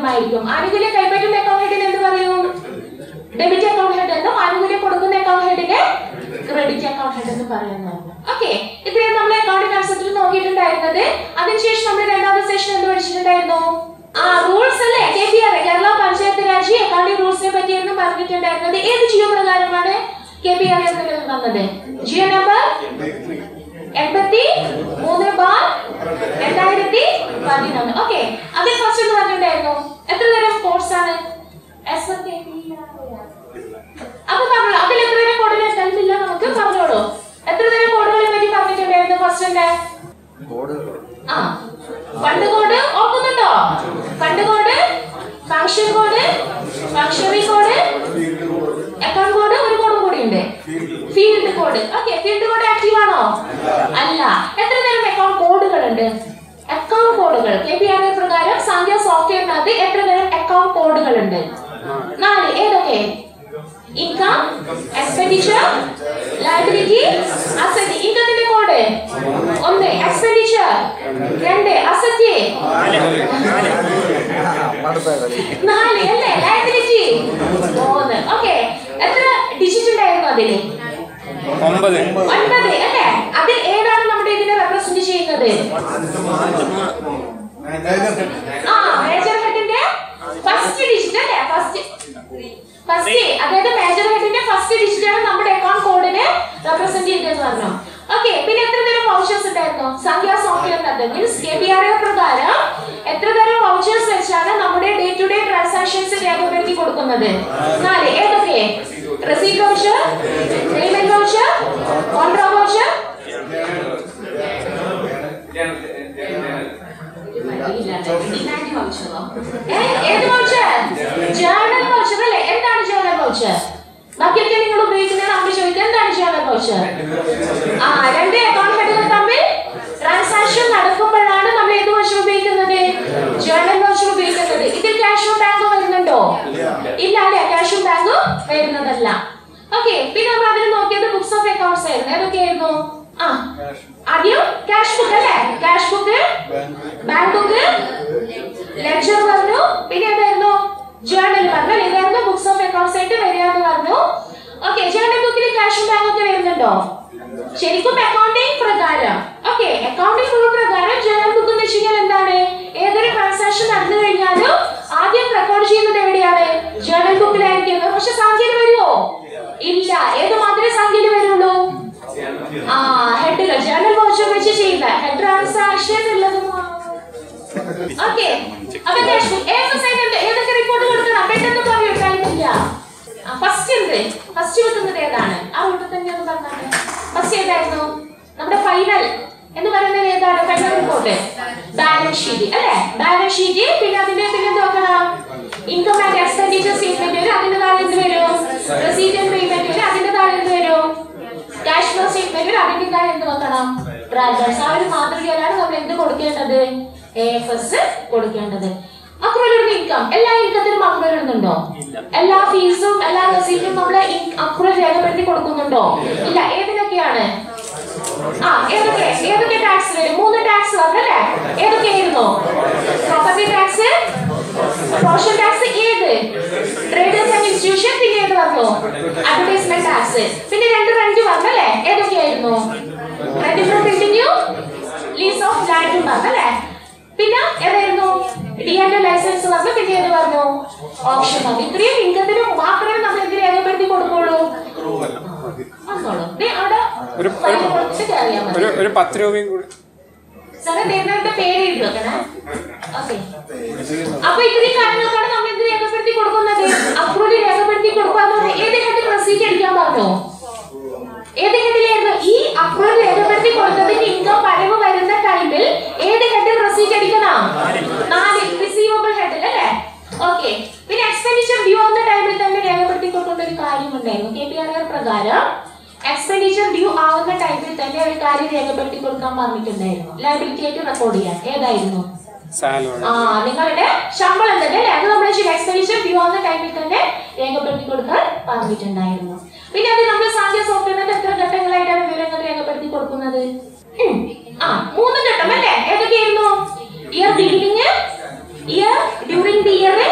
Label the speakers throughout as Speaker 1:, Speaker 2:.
Speaker 1: ആയിരിക്കും ആനുകൂല്യം കൈപ്പറ്റുന്ന അക്കൗണ്ട് ഹെഡിന് എന്ത് പറയും ഡെബിറ്റ് അക്കൗണ്ട് ഹെഡ് എന്നും ആനുകൂല്യം കൊടുക്കുന്ന അക്കൗണ്ട് ഹെഡിന് ക്രെഡിറ്റ് അക്കൗണ്ട് ഹെഡ് എന്ന് പറയുന്നതാണ് ഓക്കെ ഇത്രയും നമ്മൾ അക്കൗണ്ടിംഗ് കൺസെപ്റ്റിൽ നോക്കിയിട്ടുണ്ടായിരുന്നത് അതിനുശേഷം നമ്മൾ രണ്ടാമത്തെ സെഷൻ എന്ത് പഠിച്ചിട്ടുണ്ടായിരുന്നു ആ റൂൾസ് അല്ലേ K P R Kerala panchayat Raj accounting റൂൾസിനെ പറ്റിയായിരുന്നു പറഞ്ഞിട്ടുണ്ടായിരുന്നത് ഏത് ജിയോ പ്രകാരമാണ് കെ പി ആർ വന്നത് ജിയോ നമ്പർ എൺപത്തി മൂന്ന് ബാർ രണ്ടായിരത്തി പതിനൊന്ന് ഓക്കെ അതിൽ ഫസ്റ്റ് എന്ന് പറഞ്ഞിട്ടുണ്ടായിരുന്നു എത്ര തരം കോഴ്സ് ആണ് എസ് എൻ കെ പി അപ്പൊ പറഞ്ഞോളൂ അതിൽ എത്ര തരം കോഡിനെ സ്ഥലത്തില്ല നമുക്ക് പറഞ്ഞോളൂ എത്ര തരം കോഡുകളെ പറ്റി പറഞ്ഞിട്ടുണ്ടായിരുന്നു ഫസ്റ്റിന്റെ ആ ഫണ്ട് കോഡ് ഓർക്കുന്നുണ്ടോ fund code function code functionary code account code ഒരു കോഡും കൂടി ഉണ്ട് field code okay field code active ആണോ അല്ല എത്ര തരം അക്കൗണ്ട് കോഡുകൾ ഉണ്ട് അക്കൗണ്ട് കോഡുകൾ കെ പി ആർ പ്രകാരം സാന്ധ്യ സോഫ്റ്റ്വെയറിനകത്ത് എത്ര തരം അക്കൗണ്ട് കോഡുകൾ ഉണ്ട് നാല് ഏതൊക്കെ ഇൻകം എക്സ്പെൻഡിച്ചർ ലയബിലിറ്റി അസറ്റ് ഇൻകത്തിന്റെ കോഡ് ഒന്ന് എക്സ്പെൻഡിച്ചർ രണ്ട് അസറ്റ് നാല് അല്ലേ ലയബിലിറ്റി മൂന്ന് ഓക്കെ എത്ര ഡിജിറ്റ് ഉണ്ടായിരുന്നു അതില്
Speaker 2: ഒമ്പത്
Speaker 1: ഒൻപത് അല്ലേ അതിൽ ഏതാണ് നമ്മുടെ ഇതിനെ റെപ്രസെന്റ് ചെയ്യുന്നത് ആ മേജർ ഹെഡിന്റെ ഫസ്റ്റ് ഡിജിറ്റ് അല്ലേ ഫസ്റ്റ് ഫസ്റ്റ് അതായത് മേജർ ഹെഡിന്റെ ഫസ്റ്റ് ഡിജിറ്റ് ആണ് നമ്മുടെ അക്കൗണ്ട് കോഡിനെ റെപ്രസെന്റ് ചെയ്തതെന്ന് പറഞ്ഞു ഓക്കെ പിന്നെ എത്ര തരം വൗച്ചേഴ്സ് ഉണ്ടായിരുന്നു Sankhya software means K P R പ്രകാരം എത്ര തരം വൗച്ചേഴ്സ് വെച്ചാണ് നമ്മുടെ ഡേ ടു ഡേ ട്രാൻസാക്ഷൻസ് രേഖപ്പെടുത്തി കൊടുക്കുന്നത് നാല് ഏതൊക്കെ receipt voucher payment voucher contra voucher ഏത് വൗച്ചർ ജേർണൽ വൗച്ചർ അല്ലേ എന്താണ് ജേർണൽ വൗച്ചർ ബാക്കിയൊക്കെ നിങ്ങൾ ഉപയോഗിക്കുന്നതാണ് നമ്മൾ ചോദിക്കുന്നത് എന്താണ് ജേർണൽ വൗച്ചർ ആ രണ്ട് അക്കൗണ്ട് ഹെഡുകൾ തമ്മിൽ ട്രാൻസാക്ഷൻ നടക്കുമ്പോഴാണ് നമ്മൾ ഏത് വൗച്ചർ ഉപയോഗിക്കുന്നത് ജേർണൽ വൗച്ചർ ഉപയോഗിക്കുന്നത് ഇതിൽ ക്യാഷും ബാങ്കും വരുന്നുണ്ടോ ഇല്ല അല്ലേ ക്യാഷും ബാങ്കും വരുന്നതല്ല ഓക്കെ പിന്നെ നമ്മൾ അതിൽ നോക്കിയത് ബുക്സ് ഓഫ് അക്കൗണ്ട്സ് ആയിരുന്നു ഏതൊക്കെയായിരുന്നു ആ ആദ്യം ക്യാഷ് ബുക്ക് അല്ലേ cash book bank book lecture പറഞ്ഞു പിന്നെ എന്തായിരുന്നു ജേർണൽ പറഞ്ഞു അല്ലേ? ഇതായിരുന്നു ബുക്സ് ഓഫ് അക്കൗണ്ട്സ് ആയിട്ട് വരിക എന്ന് പറഞ്ഞു ഓക്കെ ജേർണൽ ബുക്കിൽ ക്യാഷും ബാങ്ക് ഒക്കെ വരുന്നുണ്ടോ ശരിക്കും അക്കൗണ്ടിംഗ് പ്രകാരം ഓക്കെ അക്കൗണ്ടിംഗ് റൂൾ പ്രകാരം ജേർണൽ ബുക്ക് എന്ന് വെച്ചാൽ എന്താണ് ഏതൊരു ട്രാൻസാക്ഷൻ നടന്നു കഴിഞ്ഞാലും ആദ്യം റെക്കോർഡ് ചെയ്യുന്നത് എവിടെയാണ് ജേർണൽ ബുക്കിലായിരിക്കും പക്ഷെ സംഖ്യയിൽ വരുമോ ഇല്ല ഏത് മാത്രമേ സംഖ്യയിൽ വരുള്ളൂ ആ ഹെഡുകൾ ജേർണൽ വൗച്ചർ വെച്ച് ചെയ്യുന്ന ഹെഡ് ട്രാൻസാക്ഷൻ ഉള്ളത് ഓക്കെ അപ്പൊ cash book. ഏത് സൈഡ് ഉണ്ട് ഏതൊക്കെ റിപ്പോർട്ട് കൊടുക്കണം പെട്ടെന്ന് പറയൂ ടൈമില്ല ഫസ്റ്റ് എന്ത് ഫസ്റ്റ് വെക്കുന്നത് ഏതാണ് ആ റൂട്ടിൽ തന്നെ ഒന്ന് പറഞ്ഞാൽ ഫസ്റ്റ് ഏതായിരുന്നു നമ്മുടെ ഫൈനൽ എന്ന് പറയുന്നത് ഏതാണ് ഫൈനൽ റിപ്പോർട്ട് ബാലൻസ് ഷീറ്റ് അല്ലേ ബാലൻസ് ഷീറ്റ് പിന്നെ അതിന്റെ പിന്നെ എന്ത് നോക്കണം ഇൻകം ആൻഡ് എക്സ്പെൻഡിച്ചർ സ്റ്റേറ്റ്മെന്റ് വരും അതിന്റെ താഴെ എന്ത് വരും റെസീറ്റ് ആൻഡ് പേയ്മെന്റ് വരും അതിന്റെ താഴെ എന്ത് വരും ക്യാഷ് ഫ്ലോ സ്റ്റേറ്റ്മെന്റ് അതിന്റെ താഴെ എന്ത് നോക്കണം ട്രാൻസാക്ഷൻ ആ ഒരു മാതൃകയിലാണ് നമ്മൾ എന്ത് കൊടുക്കേണ്ടത് എ എഫ് എസ് കൊടുക്കേണ്ടത് അക്രൂവൽ ഇടുന്ന ഇൻകം എല്ലാ ഇൻകത്തിനും അക്രൂവൽ ഇടുന്നുണ്ടോ എല്ലാ ഫീസും എല്ലാ റെസീറ്റും നമ്മൾ അക്രൂവൽ രേഖപ്പെടുത്തി കൊടുക്കുന്നുണ്ടോ ഇല്ല ഏതിനൊക്കെയാണ് ആ ഏതൊക്കെ ഏതൊക്കെ ടാക്സ് വരും മൂന്ന് ടാക്സ് വന്നല്ലേ ഏതൊക്കെയായിരുന്നു പ്രോപ്പർട്ടി ടാക്സ് പ്രൊഫഷൻ ടാക്സ് ഏത് ട്രേഡേഴ്സ് ആൻഡ് ഇൻസ്റ്റിറ്റ്യൂഷൻ പിന്നെ ഏത് വന്നു അഡ്വർടൈസ്മെന്റ് ടാക്സ് പിന്നെ രണ്ട് റെന്റ് വന്നല്ലേ ഏതൊക്കെയായിരുന്നു റെന്റ് ഫ്രം ബിൽഡിംഗും ലീസ് ഓഫ് ലാൻഡും വന്നല്ലേ പിന്നെ ഏതായിരുന്നു ഡി ആൻഡ് ലൈസൻസ് വന്നു പിന്നെ ഏത് പറഞ്ഞു ഓപ്ഷൻ വന്നു ഇത്രയും ഇൻകത്തിന് മാത്രമേ നമ്മൾ എന്ത് രേഖപ്പെടുത്തി കൊടുക്കുള്ളൂ വന്നോളൂ ദേ അവിടെ
Speaker 2: ഒരു-
Speaker 1: ഫയൽ കൊടുത്ത് കയറിയാൽ മതി
Speaker 2: ഒരു ഒരു പത്ത് രൂപയും കൂടി
Speaker 1: സാറേ തരുന്നവരുടെ പേര് എഴുതി വെക്കണേ ഓക്കെ അപ്പൊ ഇത്രയും കാര്യങ്ങൾക്കാണ് നമ്മൾ എന്ത് രേഖപ്പെടുത്തി കൊടുക്കുന്നത് അപ്രൂവൽ രേഖപ്പെടുത്തി കൊടുക്കുക എന്ന് പറഞ്ഞാൽ ഏത് ഹെഡ് റെസീറ്റ് അടിക്കാൻ പറഞ്ഞോ ഏത് ഹെഡിലായിരുന്നു ഈ അപ്രൂവൽ രേഖപ്പെടുത്തി കൊടുത്തതിന് ഇൻകം പരവ് വരുന്ന ടൈമിൽ ഏത് ഹെഡിൽ റെസീറ്റ് അടിക്കണം നാല് റിസീവബിൾ ഹെഡിൽ അല്ലേ ഓക്കെ പിന്നെ എക്സ്പെൻഡിച്ചർ ഡ്യൂ ആവുന്ന ടൈമിൽ തന്നെ രേഖപ്പെടുത്തി കൊടുക്കേണ്ട ഒരു കാര്യമുണ്ടായിരുന്നു കെ പി ആർ ആർ പ്രകാരം എക്സ്പെൻഡിച്ചർ ഡ്യൂ ആവുന്ന ടൈമിൽ തന്നെ ഒരു കാര്യം രേഖപ്പെടുത്തി കൊടുക്കാൻ പറഞ്ഞിട്ടുണ്ടായിരുന്നു ലയബിലിറ്റി ആയിട്ട് റെക്കോർഡ് ചെയ്യാൻ ഏതായിരുന്നു
Speaker 2: സാലറി
Speaker 1: ആ നിങ്ങളുടെ ശമ്പളം തന്നെ അല്ലേ അത് നമ്മൾ എക്സ്പെൻഡിച്ചർ ഡ്യൂ ആവുന്ന ടൈമിൽ തന്നെ രേഖപ്പെടുത്തി കൊടുക്കാൻ പറഞ്ഞിട്ടുണ്ടായിരുന്നു പിന്നെ അത് നമ്മൾ സാധ്യ സോഫ്റ്റ്വെയറിന്റെ എത്ര ഘട്ടങ്ങളായിട്ടാണ് വിവരങ്ങൾ രേഖപ്പെടുത്തി കൊടുക്കുന്നത് ഉം. ആ മൂന്ന് ഘട്ടം അല്ലേ ഏതൊക്കെയായിരുന്നു year beginning year during the year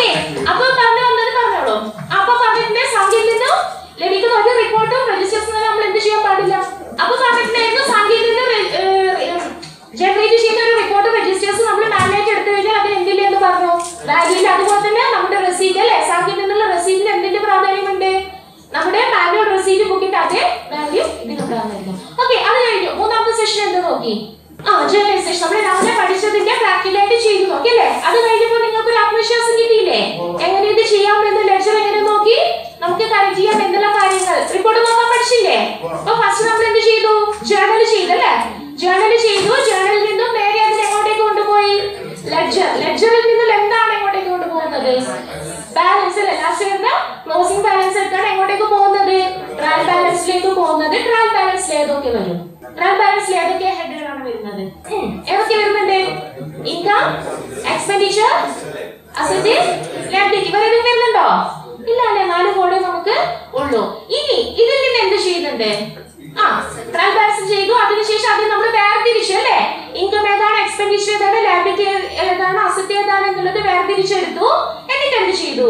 Speaker 1: okay അപ്പൊ പറഞ്ഞു വന്നത് പറഞ്ഞോളൂ അപ്പൊ പറഞ്ഞിട്ടുണ്ട് സംഖ്യയിൽ നിന്നും ലഭിക്കുന്ന ഒരു റിപ്പോർട്ടും രജിസ്റ്റേഴ്സും നമ്മൾ എന്ത് ചെയ്യാൻ പാടില്ല അപ്പൊ പറഞ്ഞിട്ടുണ്ടായിരുന്നു സംഖ്യയിൽ നിന്ന് ജനറേറ്റ് ചെയ്യുന്ന ഒരു റിപ്പോർട്ട് രജിസ്റ്റേഴ്സ് നമ്മൾ മാനുവലായിട്ട് എടുത്തു കഴിഞ്ഞാൽ അത് എന്തില്ല എന്ന് പറഞ്ഞു വാല്യൂയിൽ അതുപോലെ തന്നെ നമ്മുടെ റെസീറ്റ് അല്ലെ സംഖ്യയിൽ നിന്നുള്ള റെസീറ്റിന് എന്തിന്റെ പ്രാധാന്യമുണ്ട് നമ്മുടെ മാനുവൽ റെസീറ്റ് ബുക്കിന്റെ അതേ വാല്യൂ ഇതിനുണ്ടാകുന്നതായിരിക്കും ഓക്കെ അത് കഴിഞ്ഞു മൂന്നാമത്തെ സെഷൻ എന്ത് നോക്കി ആ ജേർണലൈസേഷൻ നമ്മൾ രാവിലെ പഠിച്ചതിന്റെ പ്രാക്ടിക്കലായിട്ട് ചെയ്തു നോക്കി അല്ലേ അത് കഴിഞ്ഞപ്പോൾ നിങ്ങൾക്ക് ഒരു ആത്മവിശ്വാസം കിട്ടിയില്ലേ എങ്ങനെ ഇത് ചെയ്യാമെന്ന് ലെക്ചർ എങ്ങനെ നോക്കി നമുക്ക് കറക്റ്റ് ചെയ്യാൻ എന്തെല്ലാം കാര്യങ്ങൾ റിപ്പോർട്ട് നോക്കാൻ പഠിച്ചില്ലേ അപ്പൊ ഫസ്റ്റ് നമ്മൾ എന്ത് ചെയ്തു ജേർണൽ ചെയ്തല്ലേ ജേർണൽ ചെയ്തു ജേർണലിൽ നിന്നും നേരെ അതിന് എങ്ങോട്ടേക്ക് കൊണ്ടുപോയി ലെഡ്ജർ ലെഡ്ജറിൽ നിന്നും എന്താണ് എങ്ങോട്ടേക്ക് കൊണ്ടുപോകുന്നത് ബാലൻസ് അല്ലേ ലാസ്റ്റ് വരുന്ന ക്ലോസിംഗ് ബാലൻസ് എടുത്താണ് എങ്ങോട്ടേക്ക് പോകുന്നത് ട്രയൽ ബാലൻസിലേക്ക് പോകുന്നത് ട്രയൽ ബാലൻസിൽ ഏതൊക്കെ വരും ട്രയൽ ബാലൻസിൽ ഏതൊക്കെ ഹെഡുകളാണ് വരുന്നത് ഉം, ഏതൊക്കെ വരുന്നുണ്ട് ഇൻകം എക്സ്പെൻഡിച്ചർ അസറ്റ് ലയബിലിറ്റി വരെ ഇത് വരുന്നുണ്ടോ ഇല്ല അല്ലേ നാല് കോഡ് നമുക്ക് ഉള്ളൂ ഇനി ഇതിൽ നിന്ന് എന്ത് ചെയ്യുന്നുണ്ട് ആ ട്രയൽ ബാലൻസ് ചെയ്തു അതിനുശേഷം അത് നമ്മൾ വേർതിരിച്ചു അല്ലേ ഇൻകം ഏതാണ് എക്സ്പെൻഡിച്ചർ ഏതാണ് ലയബിലിറ്റി ഏതാണ് അസറ്റ് ഏതാണ് എന്നുള്ളത് വേർതിരിച്ചെടുത്തു എന്നിട്ട് എന്ത് ചെയ്തു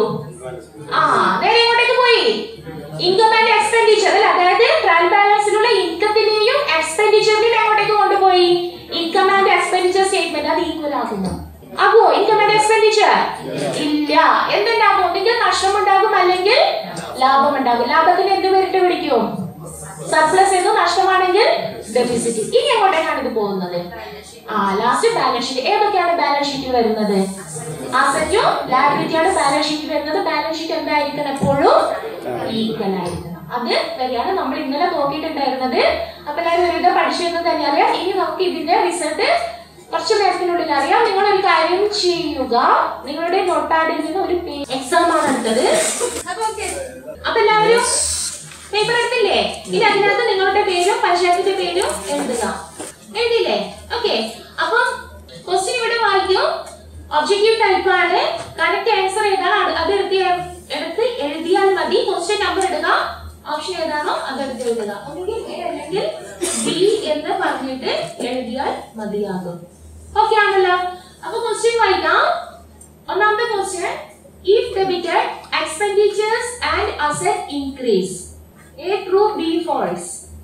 Speaker 1: ആ നേരെ എങ്ങോട്ടേക്ക് പോയി ഇൻകം ആൻഡ് എക്സ്പെൻഡിച്ചർ അല്ലേ അതായത് ട്രയൽ ബാലൻസിലുള്ള ഇൻകത്തിനെയും എക്സ്പെൻഡിച്ചറിനെയും എങ്ങോട്ടേക്ക് കൊണ്ടുപോയി ഇൻകം ആൻഡ് എക്സ്പെൻഡിച്ചർ സ്റ്റേറ്റ്മെന്റ് അത് ഈക്വൽ ആകുന്നു ആകുമോ ഇൻകം ആൻഡ് എക്സ്പെൻഡിച്ചർ ഇല്ല എന്തുണ്ടാകും ഒന്നുകിൽ നഷ്ടമുണ്ടാകും അല്ലെങ്കിൽ ലാഭമുണ്ടാകും ലാഭത്തിന് എന്ത് പേരിട്ട് വിളിക്കും സർപ്ലസ് എന്ന് നഷ്ടമാണെങ്കിൽ ഡെഫിസിറ്റ് ഇനി എങ്ങോട്ടേക്കാണ് ഇത് പോകുന്നത് ആ ലാസ്റ്റ് ബാലൻസ് ഷീറ്റ് ഏതൊക്കെയാണ് ബാലൻസ് ഷീറ്റിൽ വരുന്നത് അസറ്റും ലയബിലിറ്റിയാണ് ബാലൻസ് ഷീറ്റിൽ വരുന്നത് ബാലൻസ് ഷീറ്റ് എന്തായിരിക്കണം എപ്പോഴും ഈക്വൽ ആയിരിക്കണം അത് വരെയാണ് നമ്മൾ ഇന്നലെ നോക്കിയിട്ടുണ്ടായിരുന്നത് അപ്പൊ എല്ലാവരും ഒരുവിധം പഠിച്ചതെന്ന് തന്നെ അറിയാം ഇനി നമുക്ക് ഇതിന്റെ റിസൾട്ട് കുറച്ച് നേരത്തിനുള്ളിൽ അറിയാം നിങ്ങൾ ഒരു കാര്യം ചെയ്യുക നിങ്ങളുടെ നോട്ടാഡിൽ നിന്ന് ഒരു എക്സാം ആണ് എടുത്തത് അപ്പൊ okay. അപ്പൊ എല്ലാവരും പേപ്പർ എടുത്തില്ലേ ഇനി അതിനകത്ത് നിങ്ങളുടെ പേരും പഞ്ചായത്തിന്റെ പേരും എഴുതുക എഴുതിയില്ലേ ഓക്കെ അപ്പം ക്വസ്റ്റ്യൻ ഇവിടെ വായിക്കും ഒബ്ജക്റ്റീവ് ടൈപ്പ് ആണ് കറക്റ്റ് ആൻസർ ഏതാണ് അത് അത് എടുത്ത് എടുത്ത് എഴുതിയാൽ മതി ക്വസ്റ്റ്യൻ നമ്പർ ഇടുക ഓപ്ഷൻ ഏതാണോ അത് എടുത്ത് എഴുതുക ഒന്നുകിൽ എ അല്ലെങ്കിൽ ബി എന്ന് പറഞ്ഞിട്ട് എഴുതിയാൽ മതിയാകും ഓക്കെ ആണല്ലോ അപ്പൊ ക്വസ്റ്റ്യൻ വായിക്കാം ഒന്നാമത്തെ question if debited expenditures and asset increase a true b false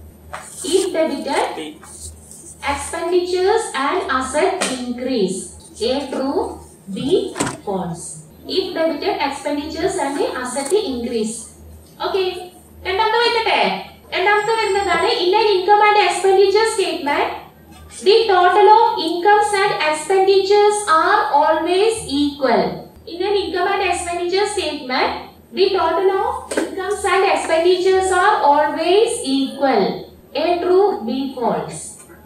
Speaker 1: if debited expenditures and asset increase a true b false if debited expenditures and asset increase okay രണ്ടാമത്തെ വായിക്കട്ടെ രണ്ടാമത്തെ വരുന്നതാണ് in an income and expenditure statement the total of incomes and expenditures are always equal in an income and expenditure statement the total of incomes and expenditures are always equal a true b false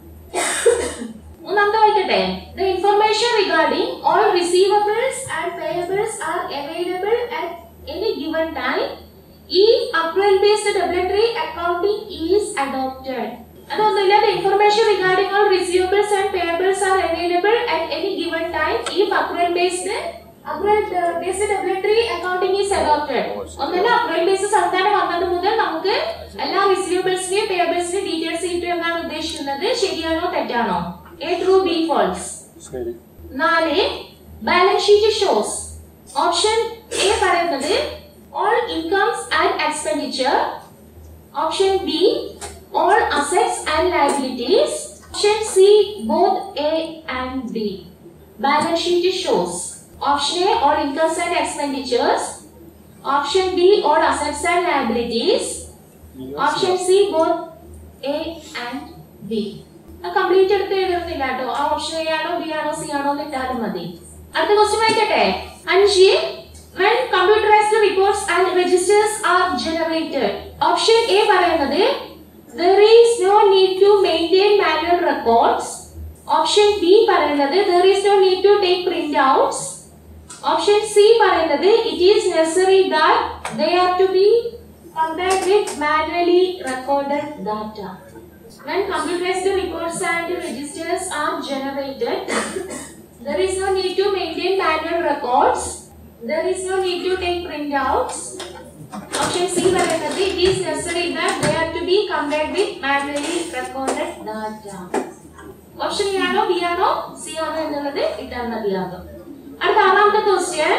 Speaker 1: മൂന്നാമത്തെ വായിക്കട്ടെ the information regarding all receivables and payables are available at any given time if accrual based debitory accounting is adopted അതൊന്നുമില്ല the information regarding all receivables and payables are available at any given time if accrual based accrual based debitory accounting is adopted ഒന്നല്ല accrual based സംവിധാനം വന്നത് മുതൽ നമുക്ക് എല്ലാ റിസീവബിൾസിനെയും പേയബിൾസിനെയും details കിട്ടും എന്നാണ് ഉദ്ദേശിക്കുന്നത് ശരിയാണോ തെറ്റാണോ എ ട്രൂ ബി ഫോൾസ്
Speaker 2: ശരി
Speaker 1: നാല് balance sheet shows option A പറയുന്നത് all incomes and expenditure option B all assets and liabilities option C both A and B balance sheet shows option A all incomes and expenditures option B all assets and liabilities option C both A and B complete എടുത്ത് എഴുതുന്നില്ല കേട്ടോ ആ option A ആണോ B ആണോ C ആണോ എന്ന് ഇട്ടാലും മതി അടുത്ത ക്വസ്റ്റ്യൻ വായിക്കട്ടെ അഞ്ച് when computerized reports and registers are generated option A പറയുന്നത് there is no need to maintain manual records option B പറയുന്നത് there is no need to take printouts option C പറയുന്നത് it is necessary that they are to be compared with manually recorded data. When computerized reports and registers are generated, there is no need to maintain manual records. There is no need to take printouts. Option C പറയുന്നത് it is necessary that they are to be compared with manually recorded data. Option A ആണോ B ആണോ C ആണോ എന്നുള്ളത് ഇട്ടാൽ മതിയാകും അടുത്ത ആറാമത്തെ question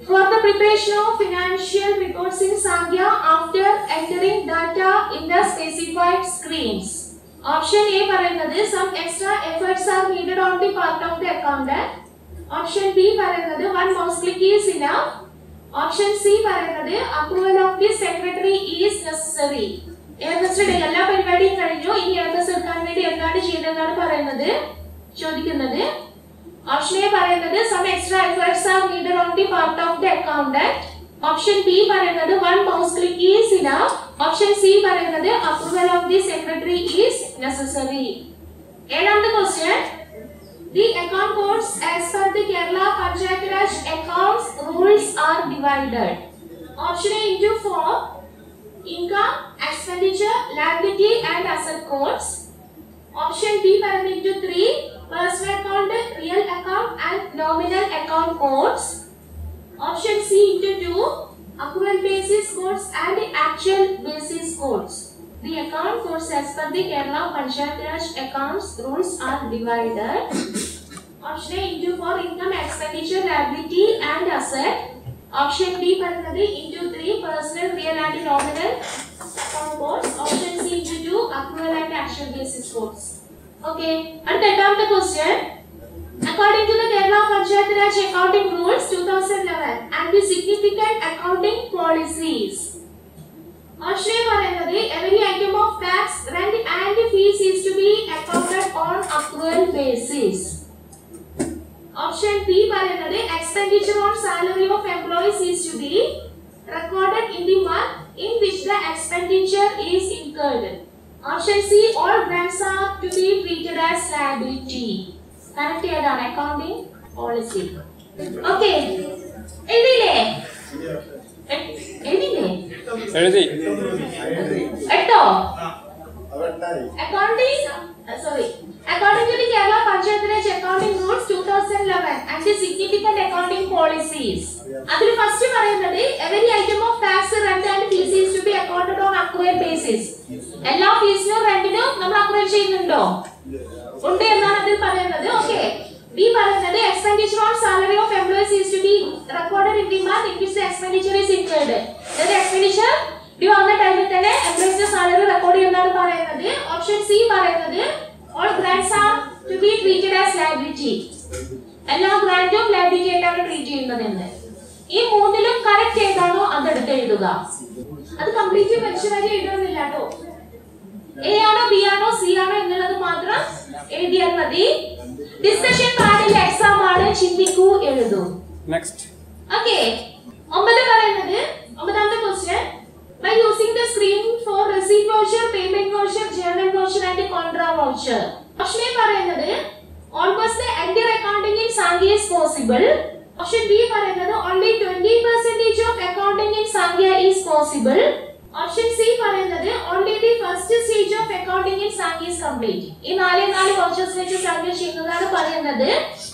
Speaker 1: For the preparation of financial reports in Sangya after entering data in the specified screens. Option A പറയുന്നത് some extra efforts are needed on the part of the accountant. Option B പറയുന്നത് one mouse click is enough. Option C പറയുന്നത് approval of the secretary is necessary. എയർബസിന്റെ എല്ലാ പരിപാടിയും കഴിഞ്ഞു ഇനി Airbus എടുക്കാൻ വേണ്ടി എന്താണ് ചെയ്തതെന്നാണ് പറയുന്നത് ചോദിക്കുന്നത് ഓപ്ഷൻ എ പറയുന്നത് some extra efforts are needed on the part of the accountant option B പറയുന്നത് one mouse click is enough option C പറയുന്നത് approval of the secretary is necessary ഏഴാമത്തെ question The account codes as per the Kerala Panchayat Raj accounts rules are divided. Option A into four income, expenditure, liability and asset codes. Option B പറയുന്നത് into three personal account, real account and nominal account codes. Option C into two accrual basis codes and actual basis codes. The account codes as per the Kerala Panchayat Raj accounts rules are divided. Option A into four income, expenditure, liability and asset. Option B പറയുന്നത് into three personal, real and nominal account codes. Option C into two accrual and actual basis codes. Okay. അടുത്ത എട്ടാമത്തെ question. According to the Kerala Panchayat Raj accounting rules 2011 and the significant accounting policies. Option A പറയുന്നത് every item of tax, rent and fees is to be accounted on accrual basis. Option B പറയുന്നത് expenditure on salary of employees is to be recorded in the month in which the expenditure is incurred. Option C all grants are to be treated as liability. Correct ഏതാണ് accounting policy okay എഴുതിയില്ലേ A- എഴുതിയില്ലേ
Speaker 2: എഴുതി
Speaker 1: എട്ടോ accounting sorry according to the Kerala panchayat Raj accounting rules 2011 and the significant accounting policies അതിൽ first പറയുന്നത് every item of tax rent and fees is to be accounted on accrual basis എല്ലാ ഫീസിനും റെന്റിനും നമ്മൾ accrual ചെയ്യുന്നുണ്ടോ ഉണ്ട് എന്നാണ് അതിൽ പറയുന്നത് ഓക്കെ ബി പറയുന്നത് expenditure on salary of employees is to be recorded in the month in which expenditure is incurred അതായത് എക്സ്പെൻഡിച്ചർ ഡ്യൂ ആവുന്ന ടൈമിൽ തന്നെ എംപ്ലോയീസിന്റെ സാലറി റെക്കോർഡ് ചെയ്യുന്നതാണ് പറയുന്നത് ഓപ്ഷൻ സി പറയുന്നത് all grants are to be treated as liability എല്ലാ ഗ്രാൻഡും ലയബിലിറ്റി ആയിട്ടാണ് ട്രീറ്റ് ചെയ്യുന്നത് എന്ന് ഈ മൂന്നിലും കറക്റ്റ് ഏതാണോ അതെടുത്ത് എഴുതുക അത് കംപ്ലീറ്റ് മനുഷ്യ വരെ എഴുതുന്നില്ല കേട്ടോ എ ആണോ ബി ആണോ സി ആണോ എന്നുള്ളത് മാത്രം എഴുതിയാൽ മതി ഡിസ്കഷൻ പാടില്ല എക്സാം ആണ് ചിന്തിക്കൂ എഴുതൂ
Speaker 2: നെക്സ്റ്റ്
Speaker 1: ഓക്കെ ഒമ്പത് പറയുന്നത് ഒമ്പതാമത്തെ question by using the screen for receipt voucher payment voucher journal voucher and contra voucher option A പറയുന്നത് almost the entire accounting in Sankhya is possible option B പറയുന്നത് only twenty percentage of accounting in Sankhya is possible option C പറയുന്നത് only the first stage of accounting in Sankhya is complete ഈ നാല് നാല് vouchers വെച്ച് sunk ചെയ്യുന്നതാണ് പറയുന്നത്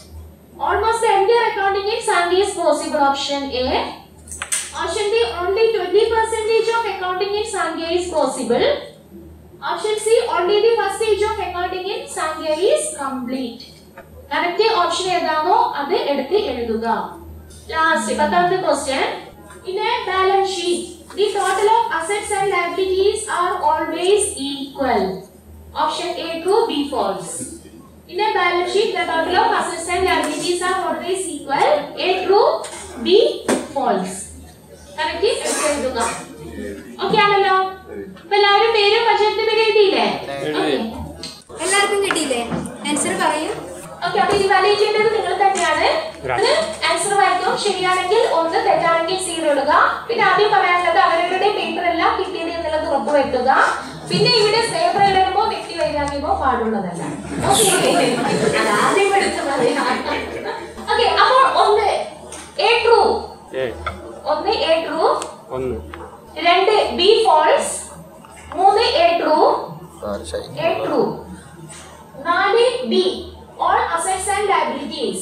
Speaker 1: Almost the entire accounting in Sanghi is possible. Option A. Option B. Only 20 percentage of accounting in Sanghi is possible. Option C. Only the first stage of accounting in Sanghi is complete. Correct option ഏതാണോ അത് എടുത്ത് എഴുതുക last പത്താമത്തെ question in a balance sheet the total of assets and liabilities are always equal option A true B false In a balance sheet, the total of assets and liabilities are always equal. A true, B false. Correct? എഴുതുക okay ആണല്ലോ അപ്പൊ എല്ലാവരും പേരും പഞ്ചായത്തിന്റെ പേര് എഴുതിയില്ലേ
Speaker 2: എഴുതി.
Speaker 3: എല്ലാവർക്കും കിട്ടിയില്ലേ ആൻസർ പറയൂ
Speaker 1: ഓക്കെ അപ്പൊ ഇത് വാലിഡേറ്റ് ചെയ്യേണ്ടത് നിങ്ങൾ തന്നെയാണ് ഇത് ആൻസർ വായിക്കും ശരിയാണെങ്കിൽ ഒന്ന് തെറ്റാണെങ്കിൽ സീറോ ഇടുക പിന്നെ ആദ്യം പറയാനുള്ളത് അവരവരുടെ പേപ്പർ എല്ലാം കിട്ടിയത് എന്നുള്ളത് ഉറപ്പുവരുത്തുക പിന്നെ ഇവിടെ പേപ്പർ എഴുതുമ്പോൾ വ്യക്തി വൈരാഗ്യമോ പാടുള്ളതല്ല Okay. അത് ആദ്യം എടുത്ത് പറയാം ഓക്കെ അപ്പോൾ ഒന്ന് എ ട്രൂ
Speaker 2: എ
Speaker 1: ഒന്ന് എ ട്രൂ
Speaker 2: ഒന്ന്
Speaker 1: രണ്ട് ബി ഫോൾസ് മൂന്ന് എ ട്രൂ എ ട്രൂ നാല് B all assets and liabilities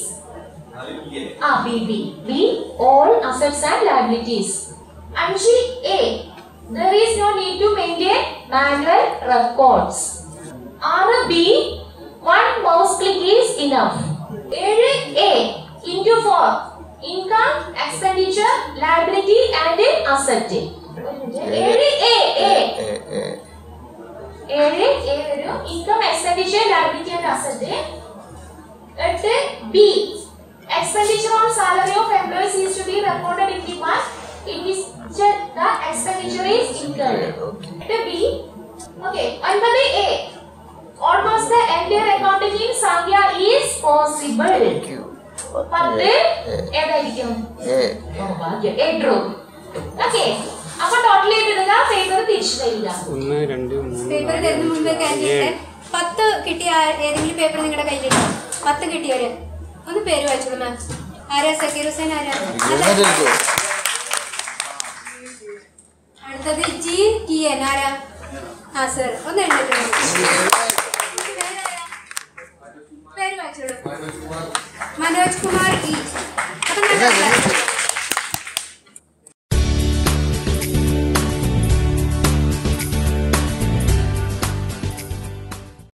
Speaker 1: ആ B B B all assets and liabilities അഞ്ച് A there is no need to maintain manual records ആറ് B one mouse click is enough ഏഴ് A into four income expenditure liability and asset ഏഴ് A A ഏഴ് A വരും income expenditure liability and asset എട്ട് B expenditure on salary of employees is to be recorded in the month in which the expenditure is incurred. എട്ട് B okay ഒൻപത് A almost the entire accounting in സംഖ്യ is possible. പത്ത് ഏതായിരിക്കും ഓ, ഭാഗ്യം A okay അപ്പൊ total ചെയ്തിടുക paper തിരിച്ചു തരിക
Speaker 2: ഒന്ന് രണ്ട് മൂന്ന്
Speaker 3: പേപ്പർ
Speaker 2: നാല്
Speaker 3: തരുന്ന മുമ്പ്
Speaker 2: അഞ്ച്
Speaker 3: കാൻഡിഡേറ്റ്
Speaker 2: ഏഴ്
Speaker 3: പത്ത് കിട്ടിയ ആ- ഏതെങ്കിലും പേപ്പർ നിങ്ങളുടെ കയ്യിലുണ്ടോ പത്ത് കിട്ടിയവര് ഒന്ന് പേര് വായിച്ചോളൂ മാം ആരാ സക്കീർ ഹുസൈൻ ആരാ അടുത്തത് ജി ടി എൻ ആരാ ആ സർ ഒന്ന് എഴുതിട്ടുണ്ട് പേര് വായിച്ചോളൂ മനോജ് കുമാർ ഇ അപ്പൊ നല്ല